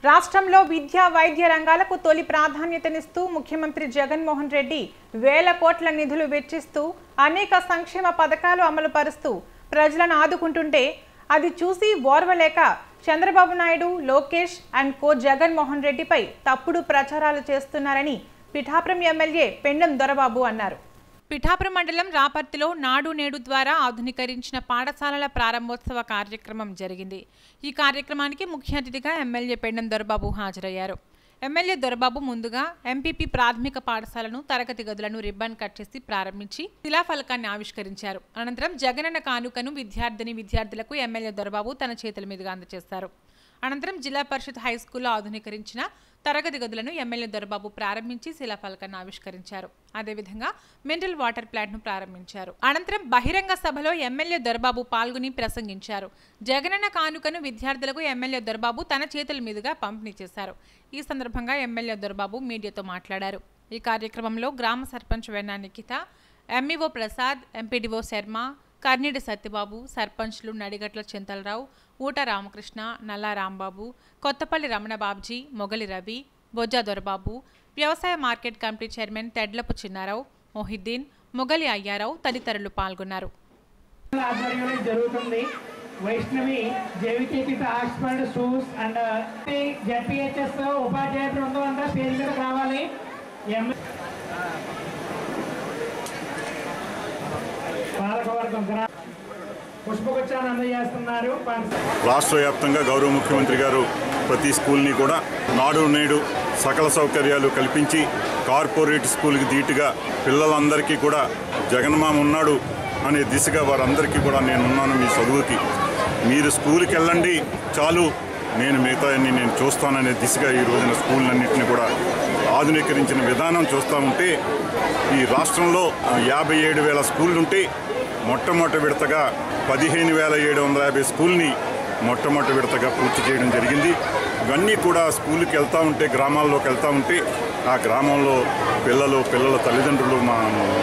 రాష్ట్రంలో విద్య వైద్య రంగాలకు తొలి ప్రాధాన్యతనిస్తూ ముఖ్యమంత్రి జగన్మోహన్ రెడ్డి వేల కోట్ల నిధులు వెచ్చిస్తూ అనేక సంక్షేమ పథకాలు అమలు పరుస్తూ ప్రజలను ఆదుకుంటుంటే అది చూసి ఓర్వలేక చంద్రబాబు నాయుడు లోకేష్ అండ్ కో జగన్మోహన్ రెడ్డిపై తప్పుడు ప్రచారాలు చేస్తున్నారని పిఠాపురం ఎమ్మెల్యే పెండం దొరబాబు అన్నారు పిఠాపురం మండలం రాపర్తిలో నాడు నేడు ద్వారా ఆధునీకరించిన పాఠశాలల ప్రారంభోత్సవ కార్యక్రమం జరిగింది ఈ కార్యక్రమానికి ముఖ్య అతిథిగా ఎమ్మెల్యే పెండం దొరబాబు హాజరయ్యారు ఎమ్మెల్యే దొరబాబు ముందుగా ఎంపీపీ ప్రాథమిక పాఠశాలను తరగతి గదులను రిబ్బన్ కట్ చేసి ప్రారంభించి శిలాఫలకాన్ని ఆవిష్కరించారు అనంతరం జగనన్న కానుకను విద్యార్థిని విద్యార్థులకు ఎమ్మెల్యే దొరబాబు తన చేతుల మీదుగా అందజేశారు అనంతరం జిల్లా పరిషత్ హై స్కూల్లో ఆధునీకరించిన తరగతి గదులను ఎమ్మెల్యే దొరబాబు ప్రారంభించి శిలాఫలకాన్ని ఆవిష్కరించారు అదేవిధంగా మినరల్ వాటర్ ప్లాంట్ను ప్రారంభించారు అనంతరం బహిరంగ సభలో ఎమ్మెల్యే దొరబాబు పాల్గొని ప్రసంగించారు జగనన్న కానుకను విద్యార్థులకు ఎమ్మెల్యే దొరబాబు తన చేతుల మీదుగా పంపిణీ చేశారు ఈ సందర్భంగా ఎమ్మెల్యే దొరబాబు మీడియాతో మాట్లాడారు ఈ కార్యక్రమంలో గ్రామ సర్పంచ్ వెన్నా నిఖిత ఎంఈఓ ప్రసాద్ ఎంపీడీఓ శర్మ కర్నిడి సత్యబాబు సర్పంచ్లు నడిగట్ల చింతలరావు ఊట రామకృష్ణ నల్లా రాంబాబు కొత్తపల్లి రమణ బాబ్జీ మొగలి రవి బొజ్జా దొరబాబు వ్యవసాయ market committee chairman Tedlapu Chinnarao Mohiddin Mogali Ayyarao తదితరులు పాల్గొన్నారు ఆధ్వర్యంలో జరుగుతుంది Vaishnavi JVKP Oxford shoes and ZPHS ఉపాధ్యాయ బృందం అంతా స్టేజ్ మీద రావాలి ఎం పాలకవర్గం గ్రా పుష్పగుచ్చాన్ని అందజేస్తున్నారు పాఠశాల రాష్ట్ర వ్యాప్తంగా గౌరవ ముఖ్యమంత్రి గారు ప్రతి స్కూల్ని కూడా నాడు నేడు సకల సౌకర్యాలు కల్పించి కార్పొరేట్ స్కూల్కి ధీటుగా పిల్లలందరికీ కూడా జగన్మామ ఉన్నాడు అనే దిశగా వారందరికీ కూడా నేను ఉన్నాను మీ చదువుకి మీరు స్కూల్కి వెళ్ళండి చాలు నేను మిగతాయన్ని నేను చూస్తాననే దిశగా ఈ రోజున స్కూళ్ళన్నింటినీ కూడా ఆధునీకరించిన విధానం చూస్తూ ఉంటే ఈ రాష్ట్రంలో యాభై ఏడు వేల స్కూళ్ళు ఉంటే మొట్టమొదటి విడతగా పదిహేను వేల ఏడు వందల యాభై స్కూల్ని మొట్టమొదటి విడతగా పూర్తి చేయడం జరిగింది ఇవన్నీ కూడా స్కూల్కి వెళ్తూ ఉంటే గ్రామాల్లోకి వెళ్తూ ఉంటే ఆ గ్రామంలో పిల్లలు పిల్లల తల్లిదండ్రులు మా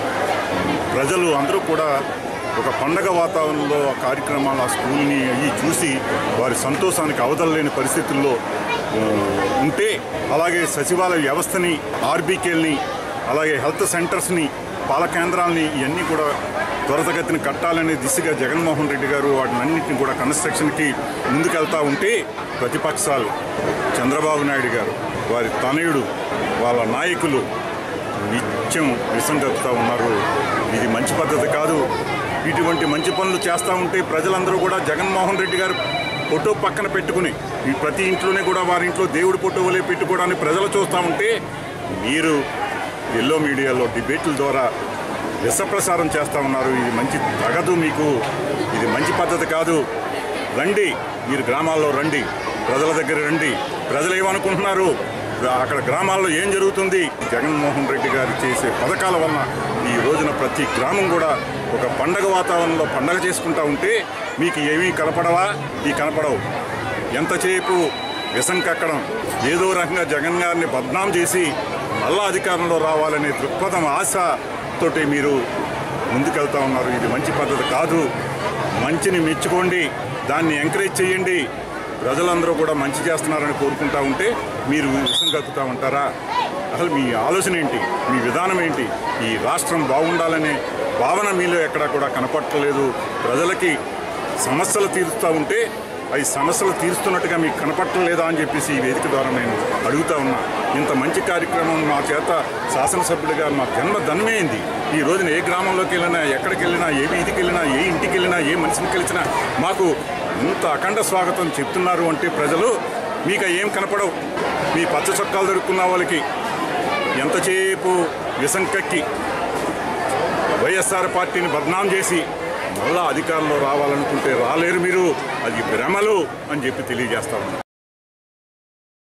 ప్రజలు అందరూ కూడా ఒక పండగ వాతావరణంలో ఆ కార్యక్రమాలు ఆ స్కూల్ని అవి చూసి వారి సంతోషానికి అవదలలేని పరిస్థితుల్లో ఆ, ఉంటే అలాగే సచివాలయ వ్యవస్థని ఆర్బీకేల్ని అలాగే హెల్త్ సెంటర్స్ని పాల కేంద్రాలని ఇవన్నీ కూడా త్వరితగతిని కట్టాలనే దిశగా జగన్మోహన్ రెడ్డి గారు వాటినన్నింటిని కూడా కన్స్ట్రక్షన్కి ముందుకెళ్తా ఉంటే ప్రతిపక్షాలు చంద్రబాబు నాయుడు గారు వారి తనయుడు వాళ్ళ నాయకులు నిత్యం విసంగతుతా ఉన్నారు ఇది మంచి పద్ధతి కాదు ఇటువంటి మంచి పనులు చేస్తూ ఉంటే ప్రజలందరూ కూడా జగన్మోహన్ రెడ్డి గారు ఫోటో పక్కన పెట్టుకుని ఈ ప్రతి ఇంట్లోనే కూడా వారి ఇంట్లో దేవుడి ఫోటో వలె పెట్టుకోవడానికి ప్రజలు చూస్తూ ఉంటే మీరు ఎల్లో మీడియాలో డిబేట్ల ద్వారా విషప్రసారం చేస్తూ ఉన్నారు ఇది మంచి తగదు మీకు ఇది మంచి పద్ధతి కాదు రండి మీరు గ్రామాల్లో రండి ప్రజల దగ్గర రండి ప్రజలు ఏమనుకుంటున్నారు అక్కడ గ్రామాల్లో ఏం జరుగుతుంది జగన్మోహన్ రెడ్డి గారు చేసే పథకాల వలన ఈ రోజున ప్రతి గ్రామం కూడా ఒక పండగ వాతావరణంలో పండగ చేసుకుంటా ఉంటే మీకు ఏమీ కనపడవా ఈ కనపడవు ఎంతసేపు విషం కక్కడం ఏదో రకంగా జగన్ గారిని బద్నాం చేసి మళ్ళా అధికారంలో రావాలనే దృక్పథం ఆశతోటి మీరు ముందుకెళ్తా ఉన్నారు ఇది మంచి పద్ధతి కాదు మంచిని మెచ్చుకోండి దాన్ని ఎంకరేజ్ చేయండి ప్రజలందరూ కూడా మంచి చేస్తున్నారని కోరుకుంటా ఉంటే మీరు విషం కక్కుతా ఉంటారా అసలు మీ ఆలోచన ఏంటి మీ విధానం ఏంటి ఈ రాష్ట్రం బాగుండాలనే భావన మీలో ఎక్కడా కూడా కనపట్టలేదు ప్రజలకి సమస్యలు తీరుస్తూ ఉంటే అవి సమస్యలు తీరుస్తున్నట్టుగా మీకు కనపట్టలేదా అని చెప్పేసి ఈ వేదిక ద్వారా నేను అడుగుతా ఉన్నా ఇంత మంచి కార్యక్రమం మా చేత శాసనసభ్యుడిగా మా జన్మ ధన్యమైంది ఈ రోజున ఏ గ్రామంలోకి వెళ్ళినా ఎక్కడికి వెళ్ళినా ఏ వీధికి వెళ్ళినా ఏ ఇంటికి వెళ్ళినా ఏ మనిషిని కలిసినా మాకు ఇంత అఖండ స్వాగతం చెప్తున్నారు అంటే ప్రజలు మీకు ఏం కనపడవు మీ పచ్చ చొక్కాలు దొరుకున్న వాళ్ళకి ఎంతసేపు విసంకక్కి వైఎస్ఆర్ పార్టీని బద్నాం చేసి మళ్ళా అధికారంలో రావాలనుకుంటే రాలేరు మీరు అది భ్రమలు అని చెప్పి తెలియజేస్తా ఉన్నాను